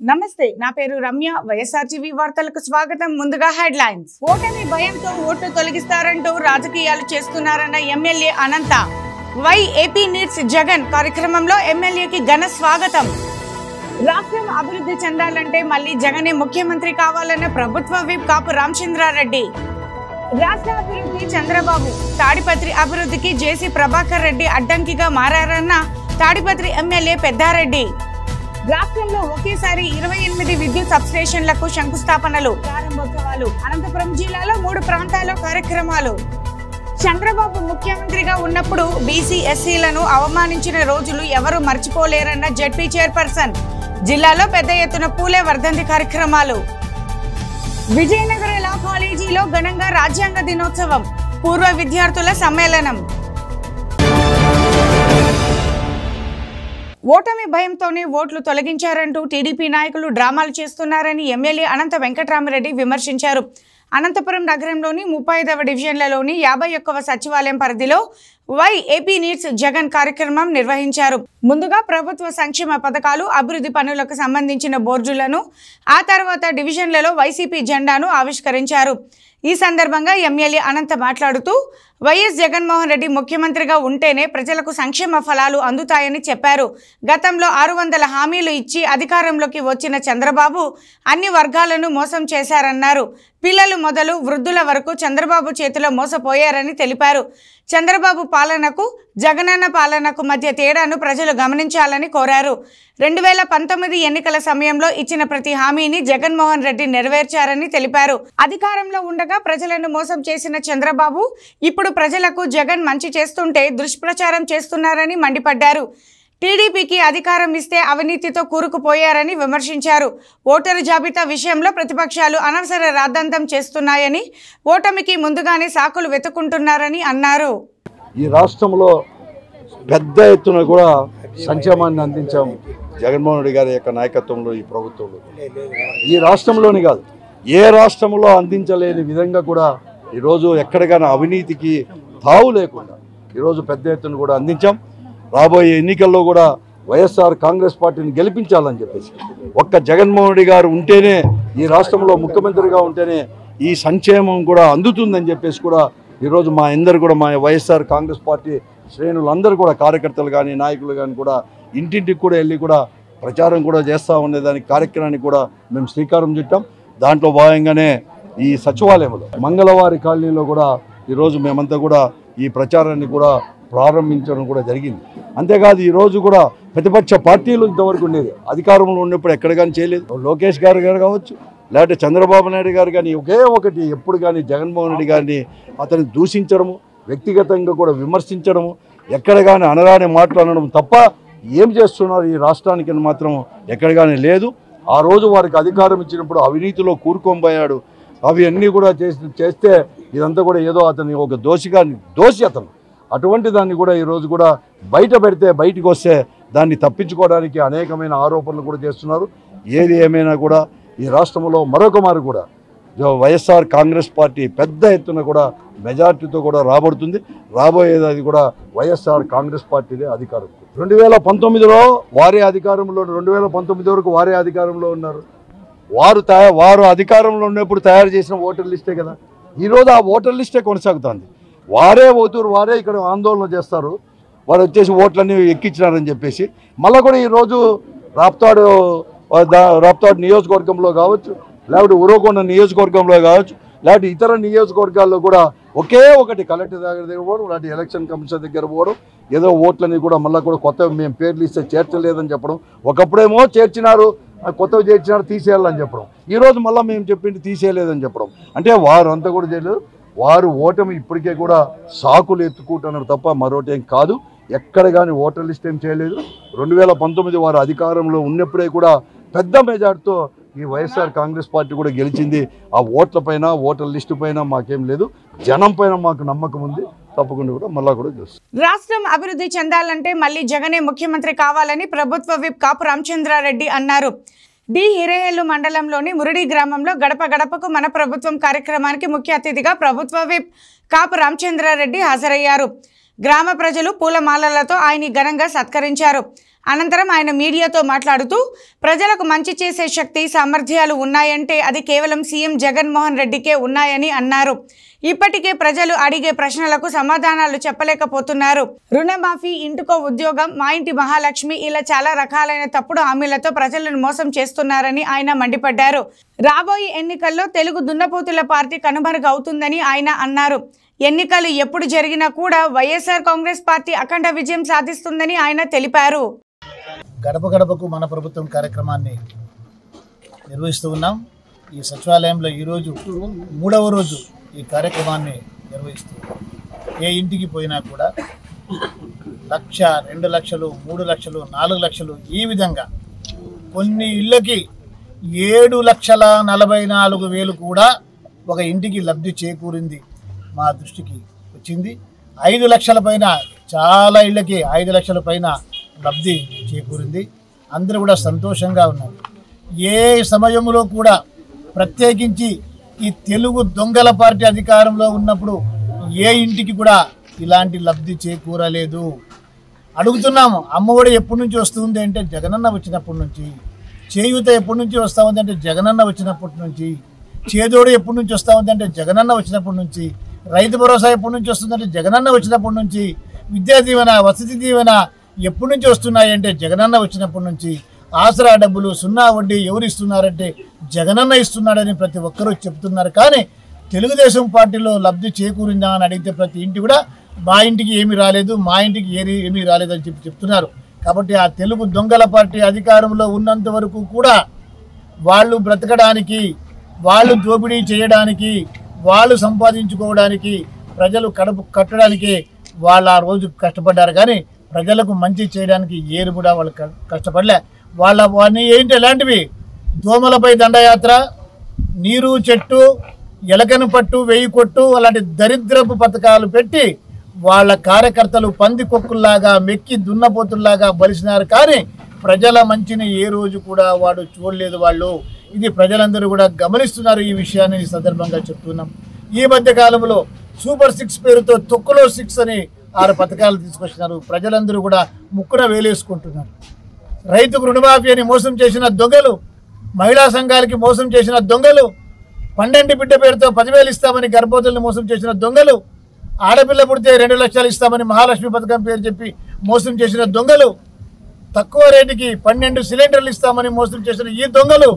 నమస్తే నా పేరు రమ్య వైఎస్ఆర్టీవీ వార్తలకు స్వాగతం ముందుగా హెడ్ లైన్స్ ఓటమి భయంతో ఓట్లు తొలగిస్తారంటూ రాజకీయాలు చేస్తున్నారన్న MLA Anantha why AP needs Jagan కార్యక్రమంలో ఎమ్మెల్యేకి ఘన స్వాగతం రాష్ట్రం అభివృద్ధి చెందాలంటే మళ్ళీ జగనే ముఖ్యమంత్రి కావాలన్న ప్రభుత్వ విప్ కాపు రామచంద్రారెడ్డి రాష్ట్ర అభివృద్ధి చంద్రబాబు తాడిపత్రి అభివృద్ధికి జేసీ ప్రభాకర్ రెడ్డి అడ్డంకిగా మారారన్న తాడిపత్రి ఎమ్మెల్యే పెద్దారెడ్డి రాష్ట్రంలో ఒకేసారి ఇరవై ఎనిమిది విద్యుత్ సబ్స్టేషన్లకు శంకుస్థాపనలు ప్రారంభోత్సవాలు అనంతపురం జిల్లాలో మూడు ప్రాంతాల్లో కార్యక్రమాలు చంద్రబాబు ముఖ్యమంత్రిగా ఉన్నప్పుడు బీసీ ఎస్సీలను అవమానించిన రోజులు ఎవరు మర్చిపోలేరన్న జడ్పీ చైర్పర్సన్ జిల్లాలో పెద్ద ఎత్తున పూలే వర్ధంతి కార్యక్రమాలు విజయనగర లా కాలేజీలో ఘనంగా రాజ్యాంగ దినోత్సవం పూర్వ విద్యార్థుల సమ్మేళనం ఓటమి భయంతోనే ఓట్లు తొలగించారంటూ టీడీపీ నాయకులు డ్రామాలు చేస్తున్నారని ఎమ్మెల్యే అనంత వెంకటరామిరెడ్డి విమర్శించారు అనంతపురం నగరంలోని ముప్పై ఐదవ డివిజన్లలోని యాభై ఒక్కవ సచివాలయం పరిధిలో వై ఏపీ నీడ్స్ జగన్ కార్యక్రమం నిర్వహించారు ముందుగా ప్రభుత్వ సంక్షేమ పథకాలు అభివృద్ధి పనులకు సంబంధించిన బోర్డులను ఆ తర్వాత డివిజన్లలో వైసీపీ జెండాను ఆవిష్కరించారు ఈ సందర్భంగా ఎమ్మెల్యే అనంత మాట్లాడుతూ వైఎస్ జగన్మోహన్ రెడ్డి ముఖ్యమంత్రిగా ఉంటేనే ప్రజలకు సంక్షేమ ఫలాలు అందుతాయని చెప్పారు గతంలో ఆరు వందల హామీలు ఇచ్చి అధికారంలోకి వచ్చిన చంద్రబాబు అన్ని వర్గాలను మోసం చేశారన్నారు పిల్లలు మొదలు వృద్ధుల వరకు చంద్రబాబు చేతిలో మోసపోయారని తెలిపారు చంద్రబాబు పాలనకు జగనన్న పాలనకు మధ్య తేడాను ప్రజలు గమనించాలని కోరారు రెండు వేల పంతొమ్మిది ఎన్నికల సమయంలో ఇచ్చిన ప్రతి హామీని జగన్మోహన్ రెడ్డి నెరవేర్చారని తెలిపారు అధికారంలో ఉండగా ప్రజలను మోసం చేసిన చంద్రబాబు ఇప్పుడు ప్రజలకు జగన్ మంచి చేస్తుంటే దుష్ప్రచారం చేస్తున్నారని మండిపడ్డారు టీడీపీకి అధికారం ఇస్తే అవినీతితో కూరుకుపోయారని విమర్శించారు ఓటరు జాబితా విషయంలో ప్రతిపక్షాలు అనవసర రాద్ధాంతం చేస్తున్నాయని ఓటమికి ముందుగానే సాకులు వెతుకుంటున్నారని అన్నారు ఈ రాష్ట్రంలో పెద్ద ఎత్తున కూడా సంక్షేమాన్ని అందించాం జగన్మోహన్ రెడ్డి గారి యొక్క నాయకత్వంలో ఈ ప్రభుత్వంలో ఈ రాష్ట్రంలోని కాదు ఏ రాష్ట్రంలో అందించలేని విధంగా కూడా ఈరోజు ఎక్కడికైనా అవినీతికి తావు లేకుండా ఈరోజు పెద్ద ఎత్తున కూడా అందించాం రాబోయే ఎన్నికల్లో కూడా వైఎస్ఆర్ కాంగ్రెస్ పార్టీని గెలిపించాలని చెప్పేసి ఒక్క జగన్మోహన్ రెడ్డి గారు ఉంటేనే ఈ రాష్ట్రంలో ముఖ్యమంత్రిగా ఉంటేనే ఈ సంక్షేమం కూడా అందుతుందని చెప్పేసి కూడా ఈరోజు మా అందరు కూడా మా వైఎస్ఆర్ కాంగ్రెస్ పార్టీ శ్రేణులందరూ కూడా కార్యకర్తలు కానీ నాయకులు కానీ కూడా ఇంటింటికి కూడా వెళ్ళి కూడా ప్రచారం కూడా చేస్తూ ఉండేదానికి కార్యక్రమానికి కూడా మేము శ్రీకారం చుట్టాం దాంట్లో భాగంగానే ఈ సచివాలయంలో మంగళవారి కాలనీలో కూడా ఈరోజు మేమంతా కూడా ఈ ప్రచారాన్ని కూడా ప్రారంభించడం కూడా జరిగింది అంతేకాదు ఈరోజు కూడా ప్రతిపక్ష పార్టీలు ఇంతవరకు ఉండేది అధికారంలో ఉన్నప్పుడు ఎక్కడ కానీ చేయలేదు లోకేష్ గారు గారు కావచ్చు లేకపోతే చంద్రబాబు నాయుడు గారు కానీ ఒకే ఒకటి ఎప్పుడు కానీ జగన్మోహన్ రెడ్డి గారిని అతన్ని దూషించడము వ్యక్తిగతంగా కూడా విమర్శించడము ఎక్కడ కానీ అనరాని మాటలు అనడం తప్ప ఏం చేస్తున్నారు ఈ రాష్ట్రానికి అని మాత్రం ఎక్కడ కానీ లేదు ఆ రోజు వారికి అధికారం ఇచ్చినప్పుడు అవినీతిలో కూరుకోబోయాడు అవి అన్నీ కూడా చేసి చేస్తే ఇదంతా కూడా ఏదో అతని ఒక దోషిగా దోషి అతను అటువంటి దాన్ని కూడా ఈరోజు కూడా బయట పెడితే బయటికి వస్తే దాన్ని తప్పించుకోవడానికి అనేకమైన ఆరోపణలు కూడా చేస్తున్నారు ఏది ఏమైనా కూడా ఈ రాష్ట్రంలో మరొక మారు కూడా జో- వైఎస్ఆర్ కాంగ్రెస్ పార్టీ పెద్ద ఎత్తున కూడా మెజార్టీతో కూడా రాబడుతుంది రాబోయేది అది కూడా వైఎస్ఆర్ కాంగ్రెస్ పార్టీదే అధికారం రెండు వేల పంతొమ్మిదిలో వారే అధికారంలో రెండు వేల పంతొమ్మిది వరకు వారే అధికారంలో ఉన్నారు వారు తయా వారు అధికారంలో ఉన్నప్పుడు తయారు చేసిన ఓటర్ లిస్టే కదా ఈరోజు ఆ ఓటర్ లిస్టే కొనసాగుతుంది వారే ఓతూరు వారే ఇక్కడ ఆందోళన చేస్తారు వారు వచ్చేసి ఓట్లన్నీ ఎక్కించినారని చెప్పేసి మళ్ళీ కూడా ఈరోజు రాప్తాడు ఆ, దా- రాప్తాడు నియోజకవర్గంలో కావచ్చు లేకపోతే ఉరవకొండ నియోజకవర్గంలో కావచ్చు లేకపోతే ఇతర నియోజకవర్గాల్లో కూడా ఒకే ఒకటి కలెక్టర్ దగ్గర దగ్గర పోవడం లేకపోతే ఎలక్షన్ కమిషన్ దగ్గర పోవడం ఏదో ఓట్లని కూడా మళ్ళీ కూడా కొత్త మేము పేర్లు ఇస్తే చేర్చలేదని చెప్పడం ఒకప్పుడేమో చేర్చినారు ఆ కొత్తవి చేర్చినారు తీసేయాలని చెప్పడం ఈరోజు మళ్ళీ మేము చెప్పింది తీసేయలేదని చెప్పడం అంటే వారు అంతా కూడా చేయలేదు వారు ఓటమి ఇప్పటికే కూడా సాకులు ఎత్తుకుంటున్నారు తప్ప మరొకటి కాదు ఎక్కడ కానీ ఓటర్ లిస్ట్ ఏం చేయలేదు రెండు వేల పంతొమ్మిది వారు అధికారంలో ఉన్నప్పుడే కూడా పెద్ద మెజార్టీతో ఈ వైఎస్ఆర్ కాంగ్రెస్ పార్టీ కూడా గెలిచింది ఆ ఓట్ల పైన ఓటర్ లిస్టు పైన మాకేం లేదు జనం పైన మాకు నమ్మకం ఉంది తప్పకుండా కూడా మళ్ళా కూడా చూస్తాం రాష్ట్రం అభివృద్ధి చెందాలంటే మళ్ళీ జగనే ముఖ్యమంత్రి కావాలని ప్రభుత్వ విప్ కాపు రామచంద్రారెడ్డి అన్నారు డి హిరేహెల్లు మండలంలోని మురిడి గ్రామంలో గడప గడపకు మన ప్రభుత్వం కార్యక్రమానికి ముఖ్య అతిథిగా ప్రభుత్వ విప్ కాపు రామచంద్రారెడ్డి హాజరయ్యారు గ్రామ ప్రజలు పూలమాలలతో ఆయన ఘనంగా సత్కరించారు అనంతరం ఆయన మీడియాతో మాట్లాడుతూ ప్రజలకు మంచి చేసే శక్తి సామర్థ్యాలు ఉన్నాయంటే అది కేవలం సీఎం జగన్మోహన్ రెడ్డికే ఉన్నాయని అన్నారు ఇప్పటికే ప్రజలు అడిగే ప్రశ్నలకు సమాధానాలు చెప్పలేకపోతున్నారు రుణమాఫీ ఇంటికో ఉద్యోగం మా ఇంటి మహాలక్ష్మి ఇలా చాలా రకాలైన తప్పుడు హామీలతో ప్రజలను మోసం చేస్తున్నారని ఆయన మండిపడ్డారు రాబోయే ఎన్నికల్లో తెలుగు దున్నపోతుల పార్టీ కనుమరుగవుతుందని ఆయన అన్నారు ఎన్నికలు ఎప్పుడు జరిగినా కూడా వైఎస్ఆర్ కాంగ్రెస్ పార్టీ అఖండ విజయం సాధిస్తుందని ఆయన తెలిపారు గడప గడపకు మన ప్రభుత్వం కార్యక్రమాన్ని నిర్వహిస్తూ ఉన్నాం ఈ సచివాలయంలో ఈరోజు మూడవ రోజు ఈ కార్యక్రమాన్ని నిర్వహిస్తూ ఉన్నాం. ఏ ఇంటికి పోయినా కూడా లక్ష రెండు లక్షలు మూడు లక్షలు నాలుగు లక్షలు ఈ విధంగా కొన్ని ఇళ్ళకి ఏడు లక్షల నలభై నాలుగు వేలు కూడా ఒక ఇంటికి లబ్ధి చేకూరింది మా దృష్టికి వచ్చింది ఐదు లక్షల పైన చాలా ఇళ్ళకి ఐదు లక్షల పైన లబ్ధి చేకూరింది అందరూ కూడా సంతోషంగా ఉన్నారు ఏ సమయంలో కూడా ప్రత్యేకించి ఈ తెలుగు దొంగల పార్టీ అధికారంలో ఉన్నప్పుడు ఏ ఇంటికి కూడా ఇలాంటి లబ్ధి చేకూరలేదు అడుగుతున్నాము అమ్మఒడి ఎప్పటి నుంచి వస్తుంది అంటే జగనన్న వచ్చినప్పటి నుంచి చేయూత ఎప్పటి నుంచి వస్తూ ఉంది అంటే జగనన్న వచ్చినప్పటి నుంచి చేదోడు ఎప్పటి నుంచి వస్తూ ఉంది అంటే జగనన్న వచ్చినప్పటి నుంచి రైతు భరోసా ఎప్పటి నుంచి వస్తుందంటే జగనన్న వచ్చినప్పటి నుంచి విద్యా దీవెన వసతి దీవెన ఎప్పటి నుంచి వస్తున్నాయి అంటే జగనన్న వచ్చినప్పటి నుంచి ఆసరా డబ్బులు సున్నా వడ్డీ ఎవరు ఇస్తున్నారంటే జగనన్న ఇస్తున్నాడని ప్రతి ఒక్కరూ చెప్తున్నారు కానీ తెలుగుదేశం పార్టీలో లబ్ధి చేకూరిందా అని అడిగితే ప్రతి ఇంటి కూడా మా ఇంటికి ఏమీ రాలేదు మా ఇంటికి ఏమీ ఏమీ రాలేదని చెప్పి చెప్తున్నారు కాబట్టి ఆ తెలుగు దొంగల పార్టీ అధికారంలో ఉన్నంత వరకు కూడా వాళ్ళు బ్రతకడానికి వాళ్ళు దోపిడీ చేయడానికి వాళ్ళు సంపాదించుకోవడానికి ప్రజలు కడుపు కట్టడానికి వాళ్ళు ఆ రోజు కష్టపడ్డారు కానీ ప్రజలకు మంచి చేయడానికి ఏరు కూడా వాళ్ళు క- కష్టపడలే వాళ్ళ వాడిని ఏంటి ఎలాంటివి దోమలపై దండయాత్ర నీరు చెట్టు ఎలకను పట్టు వెయ్యి కొట్టు అలాంటి దరిద్రపు పథకాలు పెట్టి వాళ్ళ కార్యకర్తలు పంది కొక్కుల్లాగా మెక్కి దున్నపోతుల్లాగా బలిసినారు కానీ ప్రజల మంచిని ఏ రోజు కూడా వాడు చూడలేదు వాళ్ళు ఇది ప్రజలందరూ కూడా గమనిస్తున్నారు ఈ విషయాన్ని ఈ సందర్భంగా చెప్తున్నాం ఈ మధ్య కాలంలో సూపర్ సిక్స్ పేరుతో తొక్కులో సిక్స్ అని ఆరు పథకాలు తీసుకొచ్చినారు ప్రజలందరూ కూడా ముక్కున వేలేసుకుంటున్నారు రైతుకు రుణమాఫీ అని మోసం చేసిన దొంగలు మహిళా సంఘాలకి మోసం చేసిన దొంగలు పన్నెండు బిడ్డ పేరుతో పదివేలు ఇస్తామని గర్భవతుల్ని మోసం చేసిన దొంగలు ఆడపిల్ల పుడితే రెండు లక్షలు ఇస్తామని మహాలక్ష్మి పథకం పేరు చెప్పి మోసం చేసిన దొంగలు తక్కువ రేటుకి పన్నెండు సిలిండర్లు ఇస్తామని మోసం చేసిన ఈ దొంగలు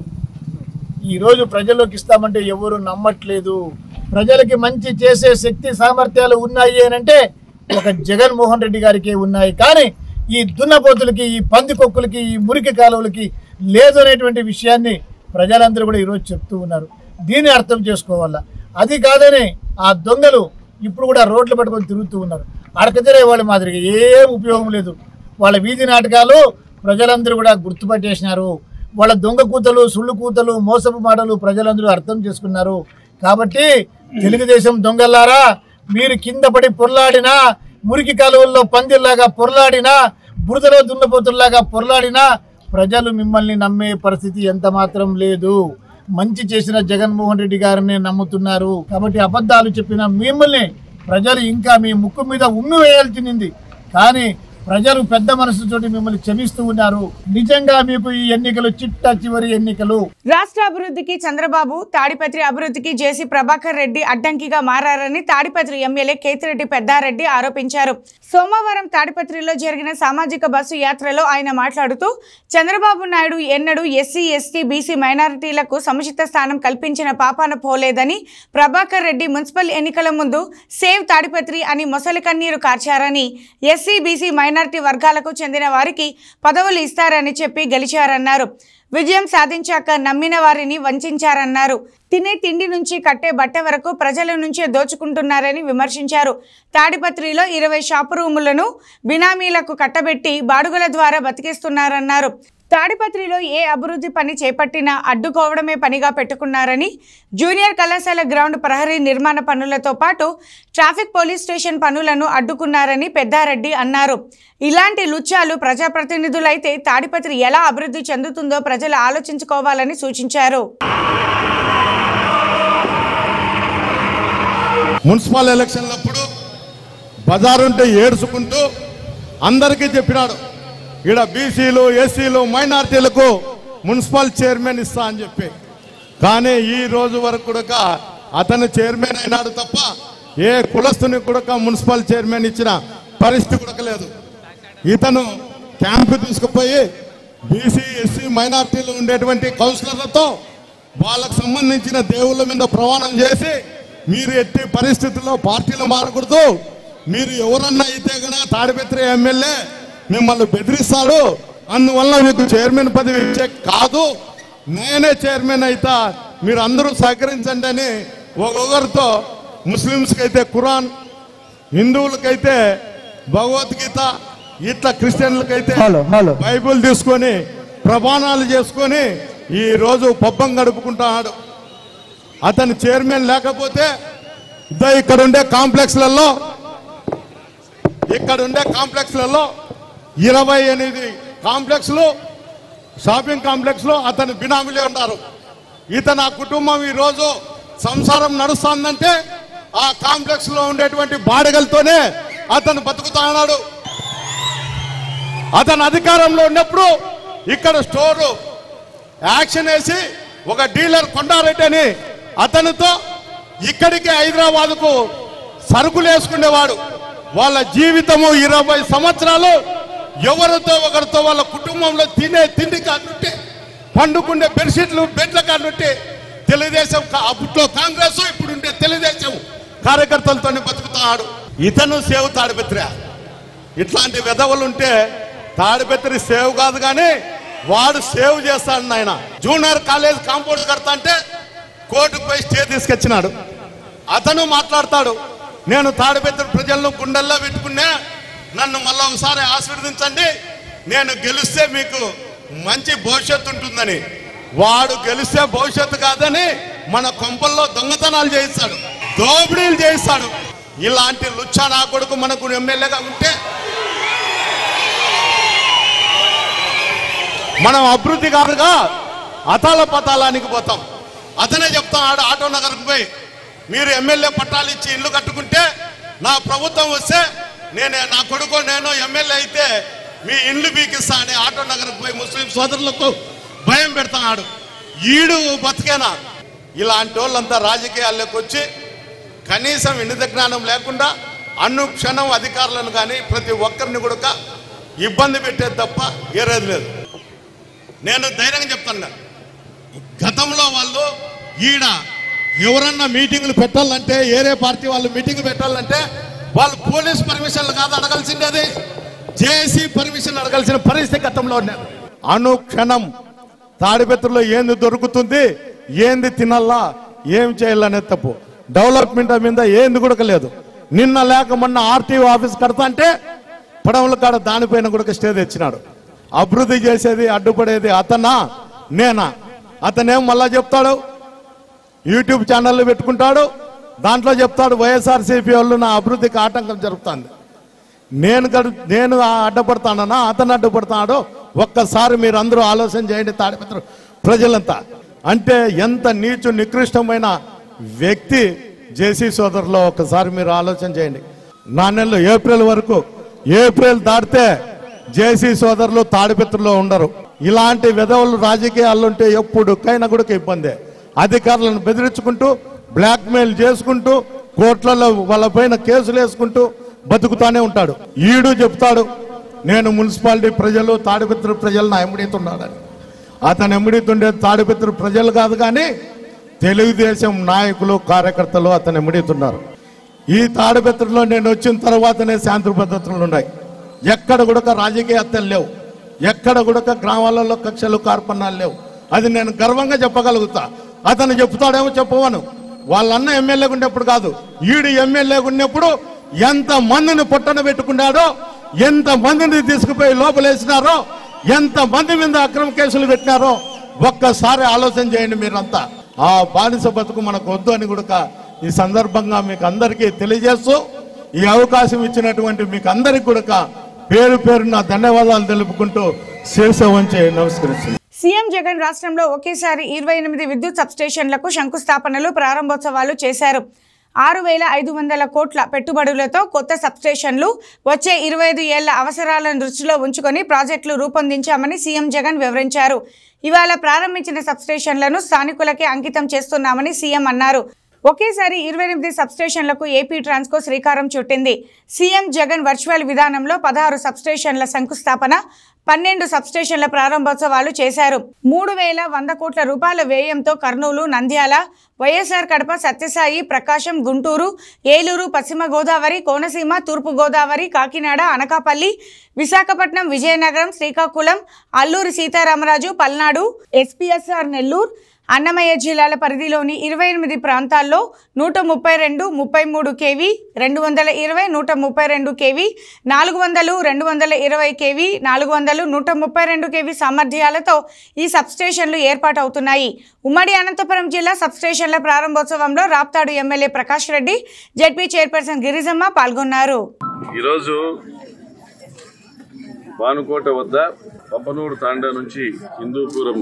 ఈరోజు ప్రజల్లోకి ఇస్తామంటే ఎవరు నమ్మట్లేదు ప్రజలకి మంచి చేసే శక్తి సామర్థ్యాలు ఉన్నాయి అని అంటే ఒక జగన్మోహన్ రెడ్డి గారికి ఉన్నాయి కానీ ఈ దున్నపోతులకి ఈ పందికొక్కులకి ఈ మురికి కాలువలకి లేదు అనేటువంటి విషయాన్ని ప్రజలందరూ కూడా ఈరోజు చెప్తూ ఉన్నారు దీన్ని అర్థం చేసుకోవాలా అది కాదని ఆ దొంగలు ఇప్పుడు కూడా రోడ్లు పట్టుకొని తిరుగుతూ ఉన్నారు అడకతిరే వాళ్ళ మాదిరిగా ఏం ఉపయోగం లేదు వాళ్ళ వీధి నాటకాలు ప్రజలందరూ కూడా గుర్తుపట్టేసినారు వాళ్ళ దొంగ కూతలు సుళ్ళు కూతలు మోసపు మాటలు ప్రజలందరూ అర్థం చేసుకున్నారు కాబట్టి తెలుగుదేశం దొంగల్లారా మీరు కింద పడి పొర్లాడినా మురికి కాలువల్లో పందిల్లాగా పొర్లాడినా బురదలో దున్నపోతుల్లాగా పొర్లాడినా ప్రజలు మిమ్మల్ని నమ్మే పరిస్థితి ఎంత మాత్రం లేదు మంచి చేసిన జగన్మోహన్ రెడ్డి గారిని నమ్ముతున్నారు కాబట్టి అబద్ధాలు చెప్పిన మిమ్మల్ని ప్రజలు ఇంకా మీ ముక్కు మీద ఉమ్మి వేయాల్సింది కానీ ప్రజలు పెద్ద మనసుతోటి మిమ్మల్ని క్షమిస్తూ ఉన్నారు నిజంగా మీకు ఈ ఎన్నికలు చిట్ట చివరి ఎన్నికలు రాష్ట్ర అభివృద్ధికి చంద్రబాబు తాడిపత్రి అభివృద్ధికి జేసీ ప్రభాకర్ రెడ్డి అడ్డంకిగా మారారని తాడిపత్రి ఎమ్మెల్యే కేతిరెడ్డి పెద్దారెడ్డి ఆరోపించారు సోమవారం తాడిపత్రిలో జరిగిన సామాజిక బస్సు యాత్రలో ఆయన మాట్లాడుతూ చంద్రబాబు నాయుడు ఎన్నడూ ఎస్సీ ఎస్టీ బీసీ మైనారిటీలకు సముచిత స్థానం కల్పించిన పాపాన పోలేదని ప్రభాకర్ రెడ్డి మున్సిపల్ ఎన్నికల ముందు సేవ్ తాడిపత్రి అని మొసలి కన్నీరు కార్చారని ఎస్సీ బీసీ మైనారిటీ వర్గాలకు చెందిన వారికి పదవులు ఇస్తారని చెప్పి గెలిచారన్నారు విజయం సాధించాక నమ్మిన వారిని వంచారన్నారు తినే తిండి నుంచి కట్టే బట్ట వరకు ప్రజల నుంచే దోచుకుంటున్నారని విమర్శించారు తాడిపత్రిలో ఇరవై షాపు రూములను బినామీలకు కట్టబెట్టి బాడుగుల ద్వారా బతికిస్తున్నారన్నారు తాడిపత్రిలో ఏ అభివృద్ధి పని చేపట్టినా అడ్డుకోవడమే పనిగా పెట్టుకున్నారని జూనియర్ కళాశాల గ్రౌండ్ ప్రహరీ నిర్మాణ పనులతో పాటు ట్రాఫిక్ పోలీస్ స్టేషన్ పనులను అడ్డుకున్నారని పెద్దారెడ్డి అన్నారు ఇలాంటి లుచ్చాలు ప్రజాప్రతినిధులైతే తాడిపత్రి ఎలా అభివృద్ధి చెందుతుందో ప్రజలు ఆలోచించుకోవాలని సూచించారు మున్సిపల్ ఎలక్షన్లప్పుడు బజారుంటే ఏడ్చుకుంటూ అందరికీ చెప్పినాడు ఈడ బీసీలు ఎస్సీలు మైనార్టీలకు మున్సిపల్ చైర్మన్ ఇస్తా అని చెప్పి కానీ ఈ రోజు వరకు కూడా అతను చైర్మన్ అయినాడు తప్ప ఏ కులస్తుని కూడా మున్సిపల్ చైర్మన్ ఇచ్చిన పరిస్థితి కూడా లేదు ఇతను క్యాంపు తీసుకుపోయి బీసీ ఎస్సీ మైనార్టీలు ఉండేటువంటి కౌన్సిలర్లతో వాళ్ళకు సంబంధించిన దేవుళ్ళ మీద ప్రమాణం చేసి మీరు ఎట్టి పరిస్థితుల్లో పార్టీలు మారకూడదు మీరు ఎవరన్నా అయితే గన తాడిపత్రి ఎమ్మెల్యే మిమ్మల్ని బెదిరిస్తాడు అందువల్ల మీకు చైర్మన్ పదవి ఇచ్చే కాదు నేనే చైర్మన్ అయితా మీరు అందరూ సహకరించండి అని ఒక్కొక్కరితో ముస్లిమ్స్కి అయితే ఖురాన్ హిందువులకైతే భగవద్గీత ఇట్లా క్రిస్టియన్లకైతే బైబిల్ తీసుకొని ప్రమాణాలు చేసుకొని ఈ రోజు పబ్బం గడుపుకుంటున్నాడు అతను చైర్మన్ లేకపోతే ఇద్దో ఇక్కడ ఉండే కాంప్లెక్స్లలో ఇక్కడ ఉండే కాంప్లెక్స్లలో ఇరవై ఎనిమిది కాంప్లెక్స్లు షాపింగ్ కాంప్లెక్స్ లో అతని బినామీలే ఉన్నారు ఇతను ఆ కుటుంబం ఈ రోజు సంసారం నడుస్తుందంటే ఆ కాంప్లెక్స్ లో ఉండేటువంటి బాడిగలతోనే అతను బతుకుతా ఉన్నాడు అతను అధికారంలో ఉన్నప్పుడు ఇక్కడ స్టోరు యాక్షన్ వేసి ఒక డీలర్ కొండారెడ్డి అని అతనితో ఇక్కడికి హైదరాబాద్కు సరుకులు వేసుకునేవాడు వాళ్ళ జీవితము ఇరవై సంవత్సరాలు ఎవరితో ఒకరితో వాళ్ళ కుటుంబంలో తినే తిండి కానుంటే పండుకునే బెడ్షీట్లు బెడ్ల కానుంటే తెలుగుదేశం కా- అప్పట్లో కాంగ్రెస్ ఇప్పుడు ఉండే తెలుగుదేశం కార్యకర్తలతో బతుకుతున్నాడు ఇతను సేవ్ తాడిపెత్తిరా ఇట్లాంటి విధవలు ఉంటే తాడిపెత్తిరి సేవ్ కాదు కానీ వాడు సేవ్ చేస్తాడు నాయన జూనియర్ కాలేజ్ కాంపౌండ్ కడతా అంటే కోర్టుపై స్టే తీసుకొచ్చినాడు అతను మాట్లాడతాడు నేను తాడిపెత్తిరి ప్రజలను గుండెల్లో పెట్టుకున్నా నన్ను మళ్ళా ఒకసారి ఆశీర్వదించండి నేను గెలిస్తే మీకు మంచి భవిష్యత్తు ఉంటుందని వాడు గెలిస్తే భవిష్యత్తు కాదని మన కొంపల్లో దొంగతనాలు చేయిస్తాడు దోపిడీలు చేయిస్తాడు ఇలాంటి లుచ్చా నా కొడుకు మనకు ఎమ్మెల్యేగా ఉంటే మనం అభివృద్ధి కాదుగా అతాల పతాలానికి పోతాం అతనే చెప్తాం ఆడ ఆటో నగర్కి పోయి మీరు ఎమ్మెల్యే పట్టాలు ఇచ్చి ఇల్లు కట్టుకుంటే నా ప్రభుత్వం వస్తే నేనే నా కొడుకు నేను ఎమ్మెల్యే అయితే మీ ఇండ్లు బీకిస్తా అని ఆటో నగర్కి పోయి ముస్లిం సోదరులకు భయం పెడతాడు ఈడు బతికేనా ఇలాంటి వాళ్ళంతా రాజకీయాల్లోకి వచ్చి కనీసం వినిత జ్ఞానం లేకుండా అనుక్షణం అధికారులను కానీ ప్రతి ఒక్కరిని కూడా ఇబ్బంది పెట్టేది తప్ప ఏరేది లేదు నేను ధైర్యంగా చెప్తాను గతంలో వాళ్ళు ఈడ ఎవరన్నా మీటింగ్లు పెట్టాలంటే ఏరే పార్టీ వాళ్ళు మీటింగ్ పెట్టాలంటే వాళ్ళు పోలీస్ పర్మిషన్లు కాదు అడగాల్సిండేది జేసీ పర్మిషన్ అడగాల్సిన పరిస్థితి గతంలో ఉన్నది అనుక్షణం తాడిపెత్తులో ఏంది దొరుకుతుంది ఏంది తినాలా ఏం చేయాలనేది తప్పు డెవలప్మెంట్ మీద ఏంది కూడా లేదు నిన్న లేక మొన్న ఆర్టీఓ ఆఫీస్ కడతా అంటే పడవల కాడ దానిపైన కూడా స్టే తెచ్చినాడు అభివృద్ధి చేసేది అడ్డుపడేది అతనా నేనా అతనేం మళ్ళా చెప్తాడు యూట్యూబ్ ఛానళ్ళు పెట్టుకుంటాడు దాంట్లో చెప్తాడు వైఎస్ఆర్సీపీ వాళ్ళు నా అభివృద్ధికి ఆటంకం జరుగుతుంది నేను గడు- నేను ఆ అడ్డపడతానన్నా అతను అడ్డుపడతాడో ఒక్కసారి మీరు అందరూ ఆలోచన చేయండి తాడిపత్ర ప్రజలంతా అంటే ఎంత నీచు నికృష్టమైన వ్యక్తి జేసీ సోదరులో ఒకసారి మీరు ఆలోచన చేయండి నా నెలలో ఏప్రిల్ వరకు ఏప్రిల్ దాటితే జేసీ సోదరులు తాడిపత్రిలో ఉండరు ఇలాంటి విధవులు రాజకీయాలు ఉంటే ఎప్పుడుకైనా కూడా ఇబ్బందే అధికారులను బెదిరించుకుంటూ బ్లాక్మెయిల్ చేసుకుంటూ కోర్టులలో వాళ్ళపైన కేసులు వేసుకుంటూ బతుకుతానే ఉంటాడు ఈడు చెప్తాడు నేను మున్సిపాలిటీ ప్రజలు తాడిపత్రి ప్రజలు నా ఎమ్మడితున్నాడని అతను ఎమ్మడితుండే తాడిపత్రి ప్రజలు కాదు కానీ తెలుగుదేశం నాయకులు కార్యకర్తలు అతను ఎమ్మడితున్నారు ఈ తాడిపత్రిలో నేను వచ్చిన తర్వాతనే శాంతి భద్రతలు ఉన్నాయి ఎక్కడ కూడా రాజకీయ హత్యలు లేవు ఎక్కడ కూడా గ్రామాలలో కక్షలు కార్పణాలు లేవు అది నేను గర్వంగా చెప్పగలుగుతా అతను చెప్తాడేమో చెప్పవను వాళ్ళన్న ఎమ్మెల్యేగా ఉన్నప్పుడు కాదు ఈడు ఎమ్మెల్యేగా ఉన్నప్పుడు ఎంత మందిని పొట్టన పెట్టుకున్నాడో ఎంత మందిని తీసుకుపోయి లోపలేసినారో ఎంత మంది మీద అక్రమ కేసులు పెట్టినారో ఒక్కసారి ఆలోచన చేయండి మీరంతా ఆ బానిస బతుకు మనకు వద్దు అని కూడా ఈ సందర్భంగా మీకు అందరికీ తెలియజేస్తూ ఈ అవకాశం ఇచ్చినటువంటి మీకు అందరికి కూడా పేరు పేరున ధన్యవాదాలు తెలుపుకుంటూ శీర్ష వంచి నమస్కరిస్తున్నాను సీఎం జగన్ రాష్ట్రంలో ఒకేసారి ఇరవై ఎనిమిది విద్యుత్ సబ్స్టేషన్లకు శంకుస్థాపనలు ప్రారంభోత్సవాలు చేశారు ఆరు వేల ఐదు వందల కోట్ల పెట్టుబడులతో కొత్త సబ్స్టేషన్లు వచ్చే ఇరవై ఐదు ఏళ్ల అవసరాలను దృష్టిలో ఉంచుకొని ప్రాజెక్టులు రూపొందించామని సీఎం జగన్ వివరించారు ఇవాళ ప్రారంభించిన సబ్స్టేషన్లను స్థానికులకే అంకితం చేస్తున్నామని సీఎం అన్నారు ఒకేసారి ఇరవై ఎనిమిది సబ్స్టేషన్లకు ఏపీ ట్రాన్స్కో శ్రీకారం చుట్టింది సీఎం జగన్ వర్చువల్ విధానంలో పదహారు సబ్స్టేషన్ల శంకుస్థాపన పన్నెండు సబ్స్టేషన్ల ప్రారంభోత్సవాలు చేశారు మూడు వేల వంద కోట్ల రూపాయల వ్యయంతో కర్నూలు నంద్యాల వైఎస్ఆర్ కడప సత్యసాయి ప్రకాశం గుంటూరు ఏలూరు పశ్చిమ గోదావరి కోనసీమ తూర్పు గోదావరి కాకినాడ అనకాపల్లి విశాఖపట్నం విజయనగరం శ్రీకాకుళం అల్లూరు సీతారామరాజు పల్నాడు ఎస్పీఎస్ఆర్ నెల్లూరు అన్నమయ్య జిల్లాల పరిధిలోని ఇరవై ఎనిమిది ప్రాంతాల్లో నూట ముప్పై రెండు ముప్పై మూడు కేవీ రెండు వందల ఇరవై నూట ముప్పై రెండు కేవీ నాలుగు వందలు రెండు వందల ఇరవై కేవీ నాలుగు వందలు నూట ముప్పై రెండు కేవీ సామర్థ్యాలతో ఈ సబ్స్టేషన్లు ఏర్పాటవుతున్నాయి ఉమ్మడి అనంతపురం జిల్లా సబ్స్టేషన్ల ప్రారంభోత్సవంలో Raptadu MLA Prakash Reddy ZP chairperson Girijamma పాల్గొన్నారు ఈరోజు భానుకోట వద్ద పంపనూరు తాండా నుంచి హిందూపురం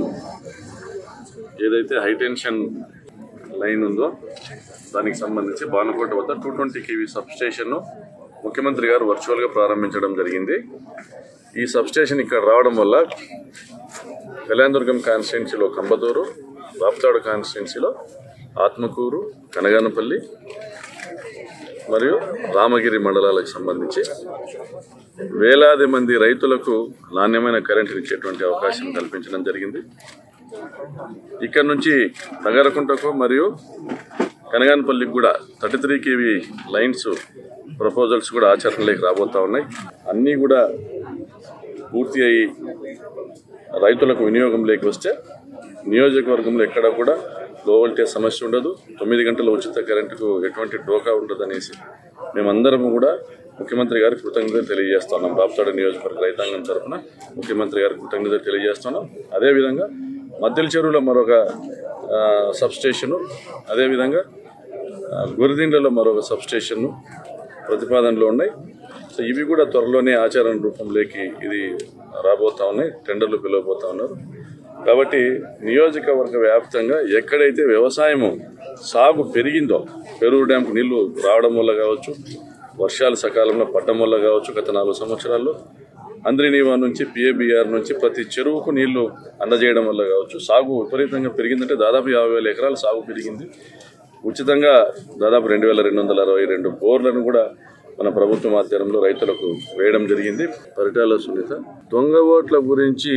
ఏదైతే హైటెన్షన్ లైన్ ఉందో దానికి సంబంధించి భానుకోట వద్ద టూ ట్వంటీ కేవీ సబ్స్టేషన్ను ముఖ్యమంత్రి గారు వర్చువల్గా ప్రారంభించడం జరిగింది ఈ సబ్స్టేషన్ ఇక్కడ రావడం వల్ల కళ్యాణదుర్గం కాన్స్టిట్యున్సీలో కంబదూరు రాప్తాడు కాన్స్టిట్యున్సీలో ఆత్మకూరు కనగానపల్లి మరియు రామగిరి మండలాలకు సంబంధించి వేలాది మంది రైతులకు నాణ్యమైన కరెంటు ఇచ్చేటువంటి అవకాశం కల్పించడం జరిగింది ఇక్కడ నుంచి నగరకుంటకు మరియు కనగానపల్లికి కూడా thirty three KV lines proposals కూడా ఆచరణలోకి రాబోతా ఉన్నాయి అన్నీ కూడా పూర్తి అయ్యి రైతులకు వినియోగంలోకి వస్తే నియోజకవర్గంలో ఎక్కడ కూడా లో వోల్టేజ్ సమస్య ఉండదు తొమ్మిది గంటల ఉచిత కరెంటుకు ఎటువంటి డోకా ఉండదు అనేసి మేమందరం కూడా ముఖ్యమంత్రి గారికి కృతజ్ఞతలు తెలియజేస్తున్నాం రాప్తాడు నియోజకవర్గ రైతాంగం తరఫున ముఖ్యమంత్రి గారికి కృతజ్ఞతలు తెలియజేస్తున్నాం అదేవిధంగా మద్దెల చెరువులో మరొక ఆ, సబ్స్టేషను అదేవిధంగా ఆ, గురిదిండ్లలో మరొక సబ్స్టేషన్ను ప్రతిపాదనలో ఉన్నాయి సో ఇవి కూడా త్వరలోనే ఆచరణ రూపంలోకి ఇది రాబోతా ఉన్నాయి టెండర్లు పిలవబోతా ఉన్నారు కాబట్టి నియోజకవర్గ వ్యాప్తంగా ఎక్కడైతే వ్యవసాయము సాగు పెరిగిందో పెరుగు డ్యాంకు నీళ్లు రావడం వల్ల కావచ్చు వర్షాలు సకాలంలో పడడం వల్ల కావచ్చు గత నాలుగు సంవత్సరాల్లో అంద్రినీవా నుంచి పిఏబిఆర్ నుంచి ప్రతి చెరువుకు నీళ్లు అందజేయడం వల్ల కావచ్చు సాగు విపరీతంగా పెరిగిందంటే దాదాపు యాభై వేల ఎకరాలు సాగు పెరిగింది ఉచితంగా దాదాపు రెండు వేల రెండు వందల అరవై రెండు బోర్లను కూడా మన ప్రభుత్వం ఆధ్వర్యంలో రైతులకు వేయడం జరిగింది పరిటాల సునీత దొంగ ఓట్ల గురించి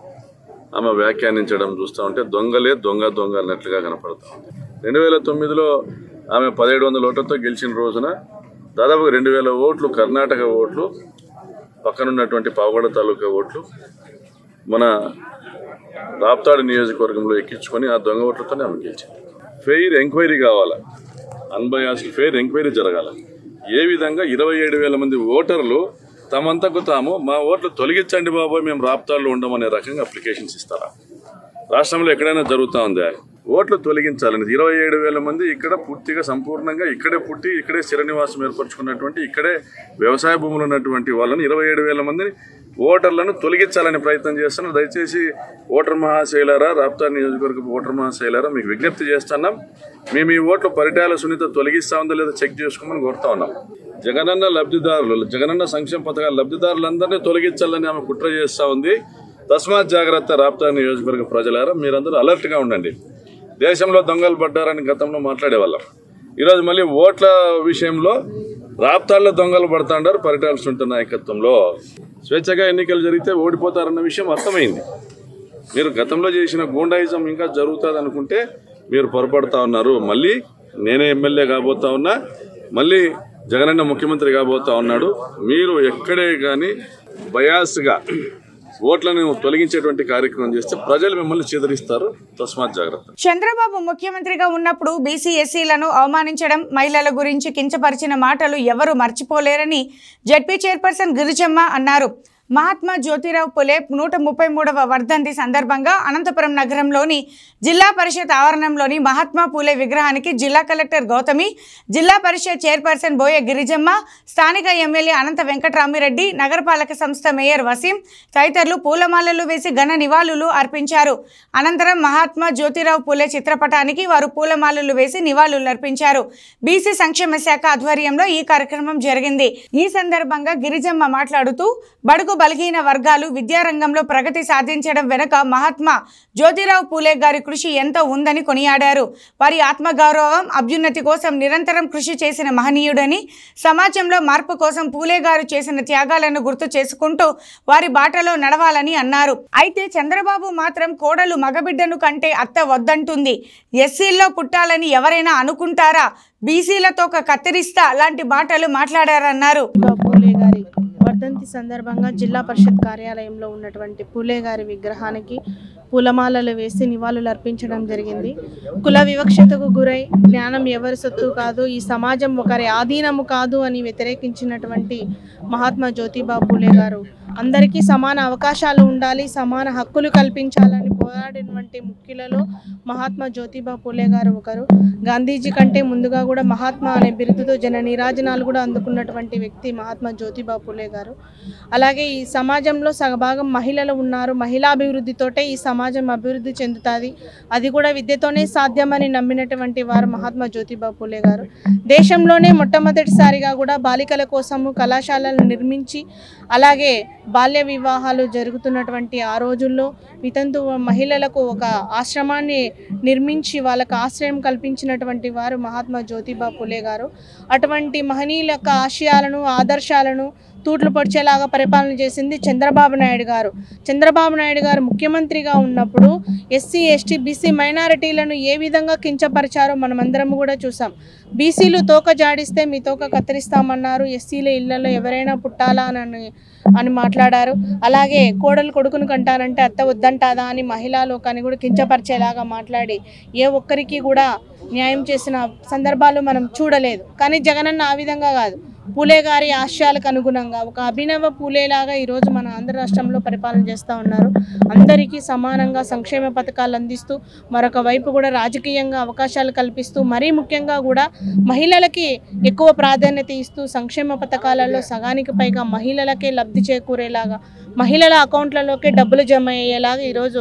ఆమె వ్యాఖ్యానించడం చూస్తూ ఉంటే దొంగలే దొంగ దొంగ అన్నట్లుగా కనపడతా ఉంది రెండు వేల తొమ్మిదిలో ఆమె పదిహేడు వందల ఓట్లతో గెలిచిన రోజున దాదాపు రెండు వేల ఓట్లు కర్ణాటక ఓట్లు పక్కనున్నటువంటి పావగడ తాలూకా ఓట్లు మన రాప్తాడు నియోజకవర్గంలో ఎక్కించుకొని ఆ దొంగ ఓట్లతోనే ఆమె గెలిచింది ఫెయిర్ ఎంక్వైరీ కావాలా అన్బయాస్డ్ ఫెయిర్ ఎంక్వైరీ జరగాల ఏ విధంగా ఇరవై ఏడు వేల మంది ఓటర్లు తమంతకు తాము మా ఓట్లు తొలగించండి బాబోయ్ మేము రాప్తాడులో ఉండమనే రకంగా అప్లికేషన్స్ ఇస్తారా రాష్ట్రంలో ఎక్కడైనా జరుగుతూ ఉందా ఓట్లు తొలగించాలని ఇరవై ఏడు వేల మంది ఇక్కడ పూర్తిగా సంపూర్ణంగా ఇక్కడే పుట్టి ఇక్కడే స్థిర నివాసం ఏర్పరచుకున్నటువంటి ఇక్కడే వ్యవసాయ భూములు ఉన్నటువంటి వాళ్ళని ఇరవై ఏడు వేల మందిని ఓటర్లను తొలగించాలని ప్రయత్నం చేస్తున్నారు దయచేసి ఓటర్ మహాశైలారా రాప్తా నియోజకవర్గ ఓటర్ మహాశైలారా మీకు విజ్ఞప్తి చేస్తున్నాం మేము ఈ ఓట్లు పరిటాల సునీత తొలగిస్తా ఉందో లేదో చెక్ చేసుకోమని కోరుతా ఉన్నాం జగనన్న లబ్ధిదారులు జగనన్న సంక్షేమ పథకాల లబ్ధిదారులందరినీ తొలగించాలని ఆమె కుట్ర చేస్తూ ఉంది తస్మాత్ జాగ్రత్త రాప్తా నియోజకవర్గ ప్రజలారా మీరందరూ అలర్ట్గా ఉండండి దేశంలో దొంగలు పడ్డారని గతంలో మాట్లాడేవాళ్ళం ఈరోజు మళ్ళీ ఓట్ల విషయంలో రాప్తాల్లో దొంగలు పడుతుంటారు పరిటాల సుంట నాయకత్వంలో స్వేచ్ఛగా ఎన్నికలు జరిగితే ఓడిపోతారన్న విషయం అర్థమైంది మీరు గతంలో చేసిన గూండాయిజం ఇంకా జరుగుతుంది అనుకుంటే మీరు పొరపడతా ఉన్నారు మళ్ళీ నేనే ఎమ్మెల్యే కాబోతా ఉన్నా మళ్ళీ జగనన్న ముఖ్యమంత్రి కాబోతా ఉన్నాడు మీరు ఎక్కడే కానీ బయాస్గా ఓట్లను తొలగించేటువంటి కార్యక్రమం చేస్తే ప్రజలు మిమ్మల్ని చెదిరిస్తారు తస్మాత్ జాగ్రత్త చంద్రబాబు ముఖ్యమంత్రిగా ఉన్నప్పుడు బీసీ ఎస్సీలను అవమానించడం మహిళల గురించి కించపరిచిన మాటలు ఎవరు మర్చిపోలేరని జడ్పీ చైర్పర్సన్ గిరిజమ్మ అన్నారు మహాత్మా జ్యోతిరావు పులే నూట ముప్పై మూడవ వర్ధంతి సందర్భంగా అనంతపురం నగరంలోని జిల్లా పరిషత్ ఆవరణంలోని మహాత్మా పూలే విగ్రహానికి జిల్లా కలెక్టర్ గౌతమి జిల్లా పరిషత్ చైర్పర్సన్ బోయ గిరిజమ్మ స్థానిక ఎమ్మెల్యే అనంత వెంకట్రామిరెడ్డి నగరపాలక సంస్థ మేయర్ వసీం తదితరులు పూలమాలలు వేసి ఘన నివాళులు అర్పించారు అనంతరం మహాత్మా జ్యోతిరావు పూలే చిత్రపటానికి వారు పూలమాలలు వేసి నివాళులు అర్పించారు బీసీ సంక్షేమ శాఖ ఆధ్వర్యంలో ఈ కార్యక్రమం జరిగింది ఈ సందర్భంగా గిరిజమ్మ మాట్లాడుతూ బడుగు బలహీన వర్గాలు విద్యారంగంలో ప్రగతి సాధించడం వెనుక మహాత్మా జ్యోతిరావు పూలే గారి కృషి ఎంతో ఉందని కొనియాడారు వారి ఆత్మగౌరవం అభ్యున్నతి కోసం నిరంతరం కృషి చేసిన మహనీయుడని సమాజంలో మార్పు కోసం పూలే గారు చేసిన త్యాగాలను గుర్తు చేసుకుంటూ వారి బాటలో నడవాలని అన్నారు అయితే చంద్రబాబు మాత్రం కోడలు మగబిడ్డను కంటే అత్త వద్దంటుంది ఎస్సీల్లో పుట్టాలని ఎవరైనా అనుకుంటారా బీసీలతో ఒక కత్తిరిస్తా లాంటి మాటలు మాట్లాడారన్నారు పూలే గారి వర్ధంతి సందర్భంగా జిల్లా పరిషత్ కార్యాలయంలో ఉన్నటువంటి పూలే గారి విగ్రహానికి పూలమాలలు వేసి నివాళులు అర్పించడం జరిగింది కుల వివక్షతకు గురై జ్ఞానం ఎవరి సొత్తు కాదు ఈ సమాజం ఒకరి ఆధీనము కాదు అని వ్యతిరేకించినటువంటి మహాత్మా జ్యోతిబా పూలే గారు అందరికీ సమాన అవకాశాలు ఉండాలి సమాన హక్కులు కల్పించాలని పోరాడినటువంటి ముఖ్యులలో మహాత్మా జ్యోతిబా పూలే గారు ఒకరు గాంధీజీ కంటే ముందుగా కూడా మహాత్మా అనే బిరుదుతో జన నీరాజనాలు కూడా అందుకున్నటువంటి వ్యక్తి మహాత్మా జ్యోతిబా పూలే గారు అలాగే ఈ సమాజంలో సగభాగం మహిళలు ఉన్నారు మహిళాభివృద్ధితోటే ఈ సమాజం అభివృద్ధి చెందుతుంది అది కూడా విద్యతోనే సాధ్యమని నమ్మినటువంటి వారు మహాత్మా జ్యోతిబా పూలే గారు దేశంలోనే మొట్టమొదటిసారిగా కూడా బాలికల కోసము కళాశాలలు నిర్మించి అలాగే బాల్య వివాహాలు జరుగుతున్నటువంటి ఆ రోజుల్లో వితంతు మహిళలకు ఒక ఆశ్రమాన్ని నిర్మించి వాళ్ళకు ఆశ్రయం కల్పించినటువంటి వారు మహాత్మా జ్యోతిబా పులే గారు అటువంటి మహనీయుల యొక్క ఆశయాలను ఆదర్శాలను తూట్లు పొడిచేలాగా పరిపాలన చేసింది చంద్రబాబు నాయుడు గారు చంద్రబాబు నాయుడు గారు ముఖ్యమంత్రిగా ఉన్నప్పుడు ఎస్సీ ఎస్టీ బీసీ మైనారిటీలను ఏ విధంగా కించపరిచారో మనమందరం కూడా చూసాం బీసీలు తోక జాడిస్తే మీ తోక కత్తిరిస్తామన్నారు ఎస్సీల ఇళ్లలో ఎవరైనా పుట్టాలా అని అని మాట్లాడారు అలాగే కోడలు కొడుకును కంటారంటే అత్త వద్దంటాదా అని మహిళా లోకాన్ని కూడా కించపరిచేలాగా మాట్లాడి ఏ ఒక్కరికి కూడా న్యాయం చేసిన సందర్భాలు మనం చూడలేదు కానీ జగనన్న ఆ విధంగా కాదు పూలే గారి ఆశయాలకు అనుగుణంగా ఒక అభినవ పూలేలాగా ఈరోజు మన ఆంధ్ర రాష్ట్రంలో పరిపాలన చేస్తూ ఉన్నారు అందరికీ సమానంగా సంక్షేమ పథకాలు అందిస్తూ మరొక వైపు కూడా రాజకీయంగా అవకాశాలు కల్పిస్తూ మరీ ముఖ్యంగా కూడా మహిళలకి ఎక్కువ ప్రాధాన్యత ఇస్తూ సంక్షేమ పథకాలలో సగానికి పైగా మహిళలకే లబ్ధి చేకూరేలాగా మహిళల అకౌంట్లలోకే డబ్బులు జమ అయ్యేలాగా ఈరోజు